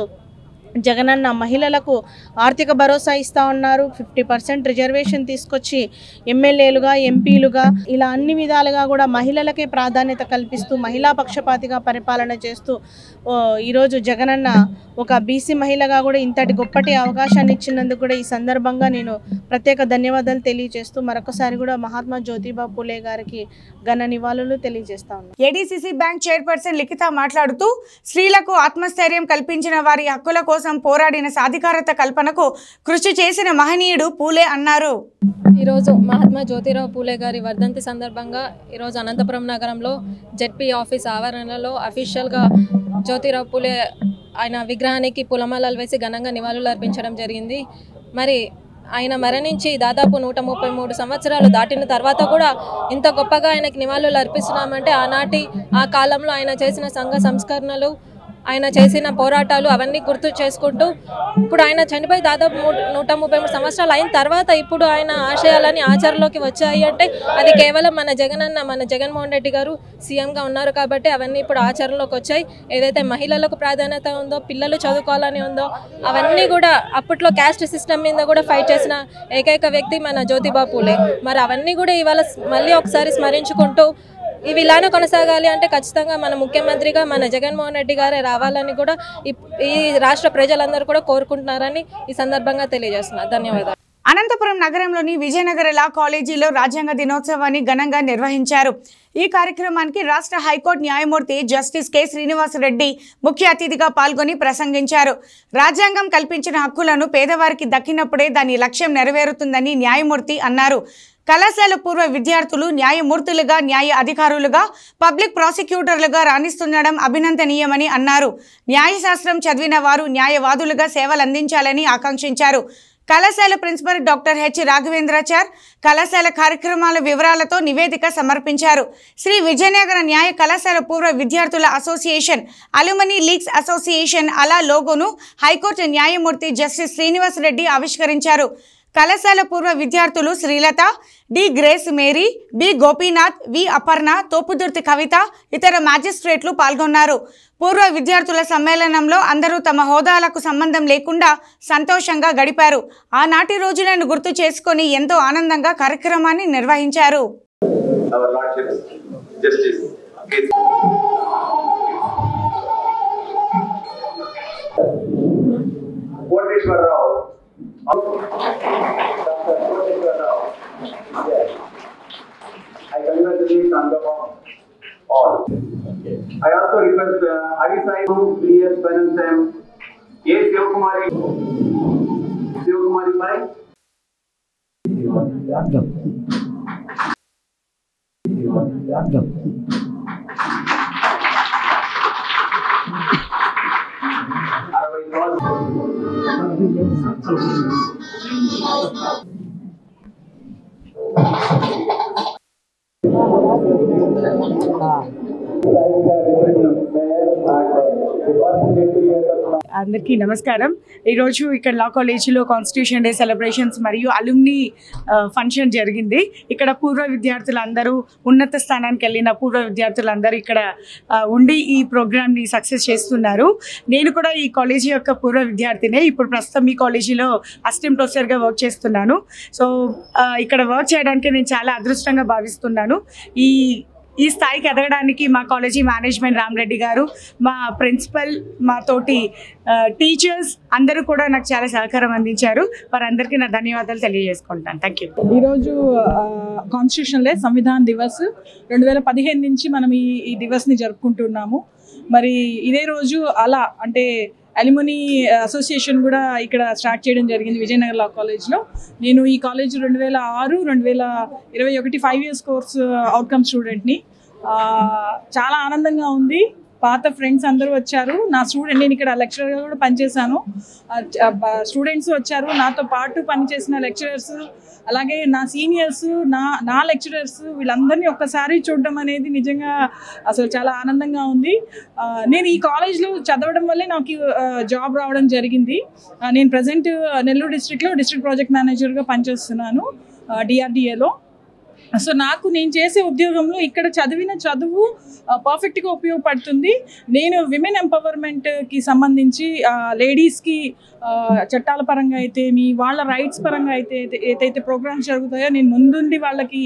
జగనన్న మహిళలకు ఆర్థిక భరోసా ఇస్తూ ఉన్నారు ఫిఫ్టీ పర్సెంట్ రిజర్వేషన్ తీసుకొచ్చి ఎమ్మెల్యేలుగా ఎంపీలుగా ఇలా అన్ని విధాలుగా కూడా మహిళలకే ప్రాధాన్యత కల్పిస్తూ మహిళా పక్షపాతిగా పరిపాలన చేస్తూ ఓ, ఈరోజు జగనన్న ఒక బీసీ మహిళగా కూడా ఇంతటి గొప్పటి అవకాశాన్ని ఇచ్చినందుకు కూడా ఈ సందర్భంగా నేను ప్రత్యేక ధన్యవాదాలు తెలియజేస్తూ మరొకసారి కూడా మహాత్మా జ్యోతిబా పూలే గారికి ఘన నివాళులు తెలియజేస్తా ఉన్నాను ఏడీసీసీ బ్యాంక్ చైర్పర్సన్ లిఖిత మాట్లాడుతూ స్త్రీలకు ఆత్మస్థైర్యం కల్పించిన వారి హక్కుల కోసం పోరాడిన సాధికారత కల్పనకు కృషి చేసిన మహనీయుడు పూలే అన్నారు ఈరోజు మహాత్మా జ్యోతిరావు పూలే గారి వర్ధంతి సందర్భంగా ఈరోజు అనంతపురం నగరంలో జెడ్పీ ఆఫీస్ ఆవరణలో అఫీషియల్గా జ్యోతిరావు పూలే ఆయన విగ్రహానికి పూలమాలలు వేసి ఘనంగా నివాళులు అర్పించడం జరిగింది మరి ఆయన మరణించి దాదాపు నూట ముప్పై మూడు సంవత్సరాలు దాటిన తర్వాత కూడా ఇంత గొప్పగా ఆయనకి నివాళులు అర్పిస్తున్నామంటే ఆనాటి ఆ కాలంలో ఆయన చేసిన సంఘ సంస్కరణలు ఆయన చేసిన పోరాటాలు అవన్నీ గుర్తు చేసుకుంటూ ఇప్పుడు ఆయన చనిపోయి దాదాపు మూడు నూట ముప్పై మూడు సంవత్సరాలు అయిన తర్వాత ఇప్పుడు ఆయన ఆశయాలని ఆచరణలోకి వచ్చాయి అంటే అది కేవలం మన జగనన్న మన జగన్మోహన్ రెడ్డి గారు సీఎంగా ఉన్నారు కాబట్టి అవన్నీ ఇప్పుడు ఆచరణలోకి వచ్చాయి ఏదైతే మహిళలకు ప్రాధాన్యత ఉందో పిల్లలు చదువుకోవాలని ఉందో అవన్నీ కూడా అప్పట్లో క్యాస్ట్ సిస్టమ్ మీద కూడా ఫైట్ చేసిన ఏకైక వ్యక్తి మన జ్యోతిబా పూలే మరి అవన్నీ కూడా ఇవాళ మళ్ళీ ఒకసారి స్మరించుకుంటూ ఇవి ఇలానే కొనసాగాలి అంటే ఖచ్చితంగా మన ముఖ్యమంత్రిగా మన జగన్మోహన్ రెడ్డి గారే రావాలని కూడా ఈ- ఈ రాష్ట్ర ప్రజలందరూ కూడా కోరుకుంటున్నారని ఈ సందర్భంగా తెలియజేస్తున్నారు ధన్యవాదాలు అనంతపురం నగరంలోని విజయనగర లా కాలేజీలో రాజ్యాంగ దినోత్సవాన్ని ఘనంగా నిర్వహించారు ఈ కార్యక్రమానికి రాష్ట్ర హైకోర్టు న్యాయమూర్తి జస్టిస్ కె శ్రీనివాసరెడ్డి ముఖ్య అతిథిగా పాల్గొని ప్రసంగించారు రాజ్యాంగం కల్పించిన హక్కులను పేదవారికి దక్కినప్పుడే దాని లక్ష్యం నెరవేరుతుందని న్యాయమూర్తి అన్నారు కళాశాల పూర్వ విద్యార్థులు న్యాయమూర్తులుగా న్యాయ అధికారులుగా పబ్లిక్ ప్రాసిక్యూటర్లుగా రాణిస్తుండడం అభినందనీయమని అన్నారు న్యాయశాస్త్రం చదివిన వారు న్యాయవాదులుగా సేవలందించాలని ఆకాంక్షించారు కళాశాల ప్రిన్సిపల్ డాక్టర్ హెచ్ రాఘవేంద్రాచార్ కళాశాల కార్యక్రమాల వివరాలతో నివేదిక సమర్పించారు శ్రీ విజయనగర న్యాయ కళాశాల పూర్వ విద్యార్థుల అసోసియేషన్ అలుమనీ లీగ్స్ అసోసియేషన్ అలా లోగోను హైకోర్టు న్యాయమూర్తి జస్టిస్ శ్రీనివాస్ రెడ్డి ఆవిష్కరించారు కళాశాల పూర్వ విద్యార్థులు Srilatha D Grace Mary B Gopinath V Aparna Thopudurthi Kavitha ఇతర మ్యాజిస్ట్రేట్లు పాల్గొన్నారు పూర్వ విద్యార్థుల సమ్మేళనంలో అందరూ తమ హోదాలకు సంబంధం లేకుండా సంతోషంగా గడిపారు ఆనాటి రోజులను గుర్తు చేసుకొని ఎంతో ఆనందంగా కార్యక్రమాన్ని నిర్వహించారు our lordships, justice. Koteshwar Rao. Dr. Koteshwar Rao. Yes. I congratulate on behalf of all. I also request uh, Hari Sai to clear Finance Sam. A. Sivakumari. Sivakumari Pai. అరవై రోజులు అందరికీ నమస్కారం ఈరోజు ఇక్కడ లా కాలేజీలో కాన్స్టిట్యూషన్ డే సెలబ్రేషన్స్ మరియు alumni function జరిగింది ఇక్కడ పూర్వ విద్యార్థులందరూ ఉన్నత స్థానానికి వెళ్ళిన పూర్వ విద్యార్థులందరూ ఇక్కడ ఆ, ఉండి ఈ ప్రోగ్రామ్ని సక్సెస్ చేస్తున్నారు నేను కూడా ఈ కాలేజీ యొక్క పూర్వ విద్యార్థినే ఇప్పుడు ప్రస్తుతం ఈ కాలేజీలో అసిస్టెంట్ ప్రొఫెసర్గా వర్క్ చేస్తున్నాను సో ఆ, ఇక్కడ వర్క్ చేయడానికి నేను చాలా అదృష్టంగా భావిస్తున్నాను ఈ ఈ స్థాయికి ఎదగడానికి మా కాలేజీ మేనేజ్మెంట్ రామరెడ్డి గారు మా ప్రిన్సిపల్ మా తోటి టీచర్స్ అందరూ కూడా నాకు చాలా సహకారం అందించారు వారందరికీ నా ధన్యవాదాలు తెలియజేసుకుంటాను థ్యాంక్ యూ ఈరోజు కాన్స్టిట్యూషన్ డే సంవిధాన్ దివస్ రెండు వేల పదిహేను నుంచి మనం ఈ ఈ దివస్ని జరుపుకుంటున్నాము మరి ఇదే రోజు అలా అంటే అలిముని అసోసియేషన్ కూడా ఇక్కడ స్టార్ట్ చేయడం జరిగింది విజయనగర్ లా కాలేజ్లో నేను ఈ కాలేజ్ రెండు వేల ఆరు రెండు వేల ఇరవై ఒకటి ఫైవ్ ఇయర్స్ కోర్స్ అవుట్కమ్ స్టూడెంట్ని ఆ, చాలా ఆనందంగా ఉంది పాత ఫ్రెండ్స్ అందరూ వచ్చారు నా స్టూడెంట్ నేను ఇక్కడ లెక్చరర్గా కూడా పనిచేశాను స్టూడెంట్స్ వచ్చారు నాతో పాటు పనిచేసిన లెక్చరర్స్ అలాగే నా సీనియర్స్ నా నా లెక్చరర్స్ వీళ్ళందరినీ ఒక్కసారి చూడడం అనేది నిజంగా అసలు చాలా ఆనందంగా ఉంది ఆ, నేను ఈ కాలేజ్లో చదవడం వల్లే నాకు జాబ్ రావడం జరిగింది ఆ, నేను ప్రజెంట్ నెల్లూరు డిస్ట్రిక్ట్లో డిస్ట్రిక్ట్ ప్రాజెక్ట్ మేనేజర్గా పనిచేస్తున్నాను డిఆర్డిఏలో సో నాకు నేను చేసే ఉద్యోగంలో ఇక్కడ చదివిన చదువు పర్ఫెక్ట్గా ఉపయోగపడుతుంది నేను విమెన్ ఎంపవర్మెంట్కి సంబంధించి లేడీస్కి చట్టాల పరంగా అయితే మీ వాళ్ళ రైట్స్ పరంగా అయితే ఏదై- ఏదైతే ప్రోగ్రామ్స్ జరుగుతాయో నేను ముందుండి వాళ్ళకి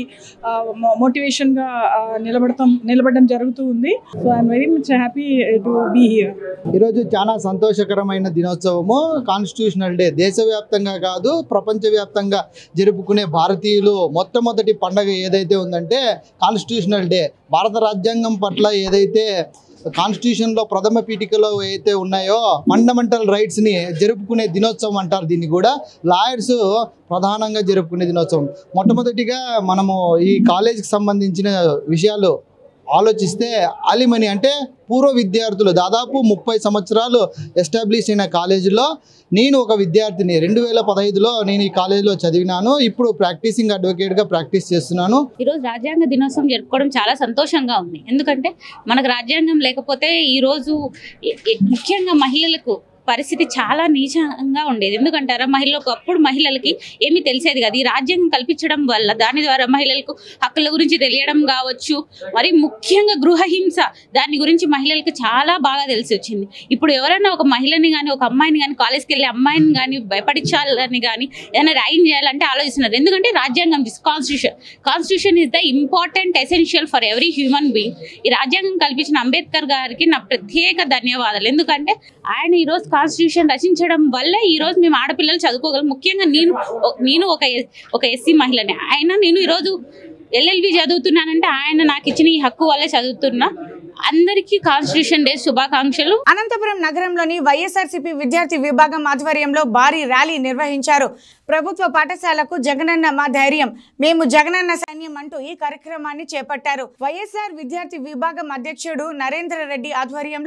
మోటివేషన్గా నిలబడతాం నిలబడడం జరుగుతూ ఉంది so I'm very much happy to be here ఈరోజు చాలా సంతోషకరమైన దినోత్సవము కాన్స్టిట్యూషనల్ డే దేశవ్యాప్తంగా కాదు ప్రపంచవ్యాప్తంగా జరుపుకునే భారతీయులు మొట్టమొదటి పండగ ఏదైతే ఉందంటే కాన్స్టిట్యూషనల్ డే భారత రాజ్యాంగం పట్ల ఏదైతే కాన్స్టిట్యూషన్లో ప్రథమ పీఠికలో అయితే ఉన్నాయో ఫండమెంటల్ రైట్స్ని జరుపుకునే దినోత్సవం అంటారు దీన్ని కూడా లాయర్స్ ప్రధానంగా జరుపుకునే దినోత్సవం మొట్టమొదటిగా మనము ఈ కాలేజీకి సంబంధించిన విషయాలు ఆలోచిస్తే అలిమని అంటే పూర్వ విద్యార్థులు దాదాపు ముప్పై సంవత్సరాలు ఎస్టాబ్లిష్ అయిన కాలేజీలో నేను ఒక విద్యార్థిని రెండు వేల పదహైదులో నేను ఈ కాలేజీలో చదివినాను ఇప్పుడు ప్రాక్టీసింగ్ అడ్వకేట్గా ప్రాక్టీస్ చేస్తున్నాను ఈరోజు రాజ్యాంగ దినోత్సవం జరుపుకోవడం చాలా సంతోషంగా ఉంది ఎందుకంటే మనకు రాజ్యాంగం లేకపోతే ఈరోజు ఎ- ఎ- ముఖ్యంగా మహిళలకు పరిస్థితి చాలా నీచంగా ఉండేది ఎందుకంటారా మహిళలకు అప్పుడు మహిళలకి ఏమీ తెలిసేది కాదు ఈ రాజ్యాంగం కల్పించడం వల్ల దాని ద్వారా మహిళలకు హక్కుల గురించి తెలియడం కావచ్చు మరి ముఖ్యంగా గృహహింస దాని గురించి మహిళలకు చాలా బాగా తెలిసి వచ్చింది ఇప్పుడు ఎవరైనా ఒక మహిళని కానీ ఒక అమ్మాయిని కానీ కాలేజ్కి వెళ్ళే అమ్మాయిని కానీ భయపడించాలని కానీ ఏదైనా రైన్ చేయాలంటే ఆలోచిస్తున్నారు ఎందుకంటే రాజ్యాంగం this constitution constitution is the important essential for every human being ఈ రాజ్యాంగం కల్పించిన అంబేద్కర్ గారికి నా ప్రత్యేక ధన్యవాదాలు ఎందుకంటే ఆయన ఈరోజు కాన్స్టిట్యూషన్ రచించడం వల్ల ఈరోజు మేము ఆడపిల్లలు చదువుకోగలం ముఖ్యంగా నేను నేను ఒక ఒక ఎస్సీ మహిళని ఆయన నేను ఈరోజు ఎల్ఎల్బి చదువుతున్నానంటే ఆయన నాకు ఇచ్చిన ఈ హక్కు వల్లే చదువుతున్నా అందరికీ కాన్స్టిట్యూషన్ డే శుభాకాంక్షలు అనంతపురం నగరంలోని వైఎస్ఆర్సీపీ విద్యార్థి విభాగం ఆధ్వర్యంలో భారీ ర్యాలీ నిర్వహించారు ప్రభుత్వ పాఠశాలకు జగనన్న మా ధైర్యం మేము జగనన్న సైన్యం అంటూ ఈ కార్యక్రమాన్ని చేపట్టారు వైఎస్ఆర్ విద్యార్థి విభాగం అధ్యక్షుడు నరేంద్ర రెడ్డి ఆధ్వర్యంలో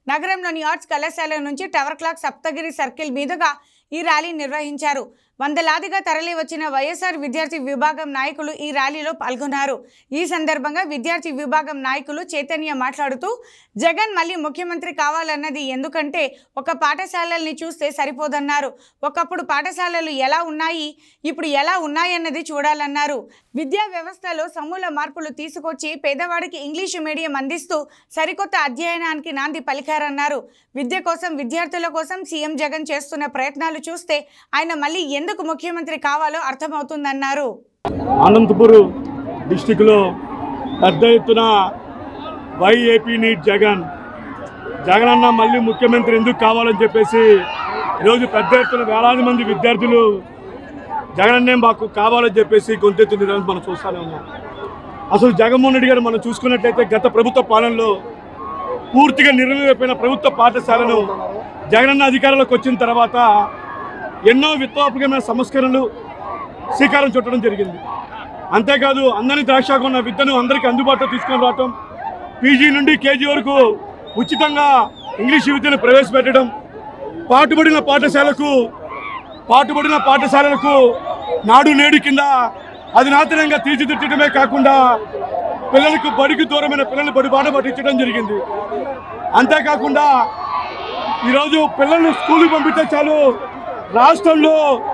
నగరంలోని ఆర్ట్స్ కళాశాల నుంచి టవర్ క్లాక్ సప్తగిరి సర్కిల్ మీదుగా ఈ ర్యాలీ నిర్వహించారు వందలాదిగా తరలి వచ్చిన వైఎస్ఆర్ విద్యార్థి విభాగం నాయకులు ఈ ర్యాలీలో పాల్గొన్నారు ఈ సందర్భంగా విద్యార్థి విభాగం నాయకులు చైతన్య మాట్లాడుతూ జగన్ మళ్ళీ ముఖ్యమంత్రి కావాలన్నది ఎందుకంటే ఒక పాఠశాలల్ని చూస్తే సరిపోదన్నారు ఒకప్పుడు పాఠశాలలు ఎలా ఉన్నాయి ఇప్పుడు ఎలా ఉన్నాయన్నది చూడాలన్నారు విద్యా వ్యవస్థలో సమూల మార్పులు తీసుకొచ్చి పేదవాడికి ఇంగ్లీషు మీడియం అందిస్తూ సరికొత్త అధ్యయనానికి నాంది పలికారన్నారు విద్య కోసం విద్యార్థుల కోసం సీఎం జగన్ చేస్తున్న ప్రయత్నాలు చూస్తే ఆయన మళ్ళీ ఎందుకు ముఖ్యమంత్రి కావాలో అర్థమవుతుందన్నారు అనంతపురం డిస్టిక్లో పెద్ద ఎత్తున వైఏపీ నీట్ జగన్ జగన్ అన్న మళ్ళీ ముఖ్యమంత్రి ఎందుకు కావాలని చెప్పేసి ఈరోజు పెద్ద ఎత్తున వేలాది మంది విద్యార్థులు జగన్ అన్నే మాకు కావాలని చెప్పేసి గొంతెత్తుని ఈరోజు మనం చూస్తూనే ఉన్నాం అసలు జగన్మోహన్ రెడ్డి గారు మనం చూసుకున్నట్లయితే గత ప్రభుత్వ పాలనలో పూర్తిగా నిర్వహించిన ప్రభుత్వ పాఠశాలను జగనన్న అధికారంలోకి వచ్చిన తర్వాత ఎన్నో విప్లవాత్మకమైన సంస్కరణలు శ్రీకారం చుట్టడం జరిగింది అంతేకాదు అందరినీ ద్రాక్షాకున్న విద్యను అందరికీ అందుబాటులో తీసుకొని రావటం పీజీ నుండి కేజీ వరకు ఉచితంగా ఇంగ్లీష్ విద్యను ప్రవేశపెట్టడం పాటుపడిన పాఠశాలకు పాటుపడిన పాఠశాలలకు నాడు నేడు కింద అధునాతనంగా తీర్చిదిద్దడమే కాకుండా పిల్లలకు బడికి దూరమైన పిల్లలు బడి బాట పట్టించడం జరిగింది అంతేకాకుండా ఈరోజు పిల్లల్ని స్కూల్కి పంపిస్తే చాలు రాష్ట్రంలో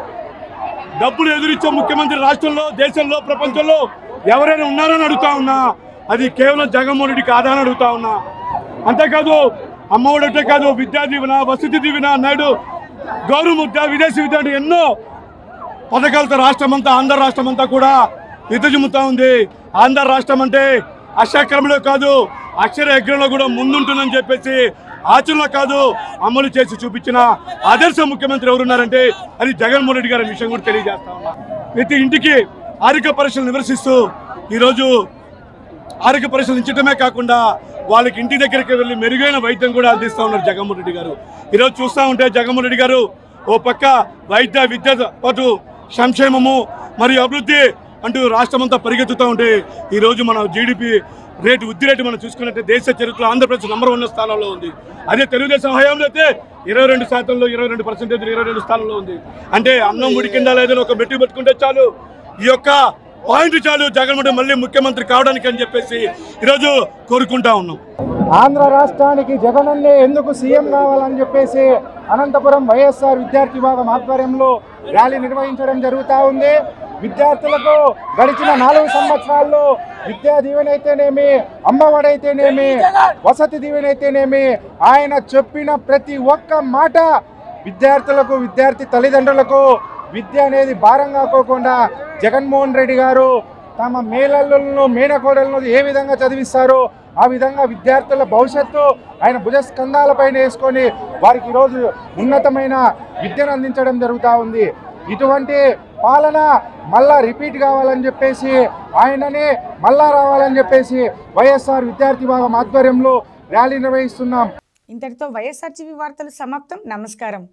డబ్బులు ఎదురిచ్చే ముఖ్యమంత్రి రాష్ట్రంలో దేశంలో ప్రపంచంలో ఎవరైనా ఉన్నారని అడుగుతా ఉన్నా అది కేవలం జగన్మోహన్ రెడ్డికి ఆదాని అడుగుతా ఉన్నా అంతేకాదు అమ్మఒడి అంటే కాదు విద్యా దీవెన వసతి దీవెన నాయుడు గౌరవ ముద్ద విదేశీ విద్య అంటే ఎన్నో పథకాలతో రాష్ట్రం అంతా ఆంధ్ర రాష్ట్రం అంతా కూడా విదజుముతా ఉంది ఆంధ్ర రాష్ట్రం అంటే అక్షక్రమంలో కాదు అక్షర యజ్ఞంలో కూడా ముందుంటుందని చెప్పేసి ఆచరణలో కాదు అమలు చేసి చూపించిన ఆదర్శ ముఖ్యమంత్రి ఎవరున్నారంటే అది జగన్మోహన్ రెడ్డి గారి విషయం కూడా తెలియజేస్తా ఉన్నా ప్రతి ఇంటికి ఆరోగ్య పరీక్షలు నివసిస్తూ ఈరోజు ఆరోగ్య పరీక్షలు ఇచ్చటమే కాకుండా వాళ్ళకి ఇంటి దగ్గరికి వెళ్ళి మెరుగైన వైద్యం కూడా అందిస్తూ ఉన్నారు జగన్మోహన్ రెడ్డి గారు ఈరోజు చూస్తూ ఉంటే జగన్మోహన్ రెడ్డి గారు ఓ పక్క వైద్య విద్య పాటు సంక్షేమము మరియు అభివృద్ధి అంటూ రాష్ట్రమంతా పరిగెత్తుతూ ఉంటే ఈరోజు మన జీడిపి రేటు వృద్ధి రేటు మనం చూసుకున్నట్టే దేశ చరిత్రలో ఆంధ్రప్రదేశ్ నంబర్ వన్ స్థానంలో ఉంది అదే తెలుగుదేశం హయాంలో అయితే ఇరవై రెండు శాతంలో ఇరవై రెండు పర్సెంటేజ్ ఇరవై రెండు స్థానంలో ఉంది అంటే అన్నం ఉడికిందా లేదని ఒక మెట్టు పెట్టుకుంటే చాలు ఈ యొక్క పాయింట్ చాలు జగన్మోహన్ రెడ్డి మళ్ళీ ముఖ్యమంత్రి కావడానికి అని చెప్పేసి ఈరోజు కోరుకుంటా ఉన్నాం ఆంధ్ర రాష్ట్రానికి జగనన్నే ఎందుకు సీఎం కావాలని చెప్పేసి అనంతపురం వైఎస్ఆర్ విద్యార్థి విభాగం ఆధ్వర్యంలో ర్యాలీ నిర్వహించడం జరుగుతూ ఉంది విద్యార్థులకు గడిచిన నాలుగు సంవత్సరాల్లో విద్యా దీవెనైతేనేమి అమ్మఒడైతేనేమి వసతి దీవెనైతేనేమి ఆయన చెప్పిన ప్రతి ఒక్క మాట విద్యార్థులకు విద్యార్థి తల్లిదండ్రులకు విద్య అనేది భారం కాకోకుండా జగన్మోహన్ రెడ్డి గారు తమ మేనల్లులను మేనకోడలను ఏ విధంగా చదివిస్తారో ఆ విధంగా విద్యార్థుల భవిష్యత్తు ఆయన భుజస్కంధాలపైన వేసుకొని వారికి ఈరోజు ఉన్నతమైన విద్యను అందించడం జరుగుతూ ఉంది ఇటువంటి పాలన మళ్ళా రిపీట్ కావాలని చెప్పేసి ఆయననే మళ్ళా రావాలని చెప్పేసి వైఎస్ఆర్ విద్యార్థి విభాగం ఆధ్వర్యంలో ర్యాలీ నిర్వహిస్తున్నాం ఇంతటితో వైఎస్ఆర్టీవీ వార్తలు సమాప్తం నమస్కారం